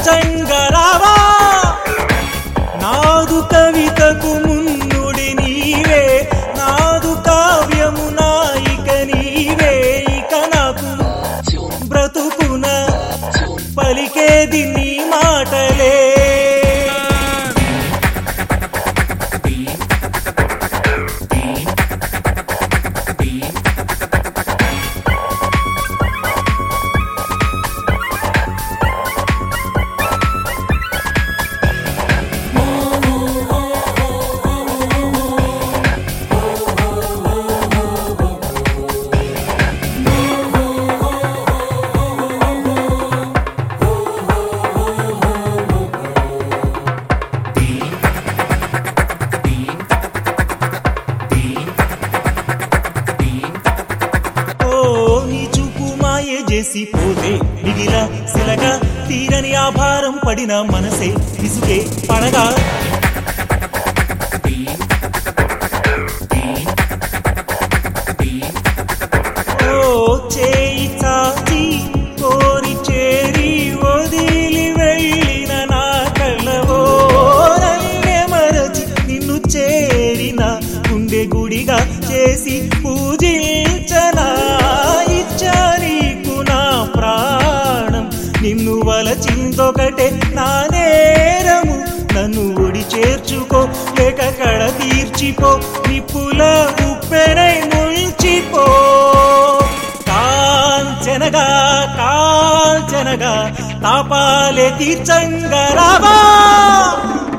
తీర్చంగరావా నాదు కవితకు మున్నుడి నీవే నాదు కావ్యము నాయిక నీవే ఇక నాకు బ్రతుకున పలికేది నీ మాటలే ఓ నీ చూపు మాయే చేసి పోతే మిగిల శిలగా తీరని ఆభారం పడిన మనసే ఇసుకే పడగా ఓ చేయి చాచి కోరి చేరి వదిలి వెళ్ళిన నా కళ్ళవో నన్నే మరచి నిన్ను చేరిన గుండె గుడిగా చేసి పూజించనా ఇచ్చా నీకు నా ప్రాణం నిన్ను వలచిందొకటే నా నేరము నన్ను ఒడి చేర్చుకో లేక కడ తీర్చిపో నిప్పుల ఉప్పెనై ముంచిపో కాంచనగా కాంచనగా తాపాలే తీర్చంగరావా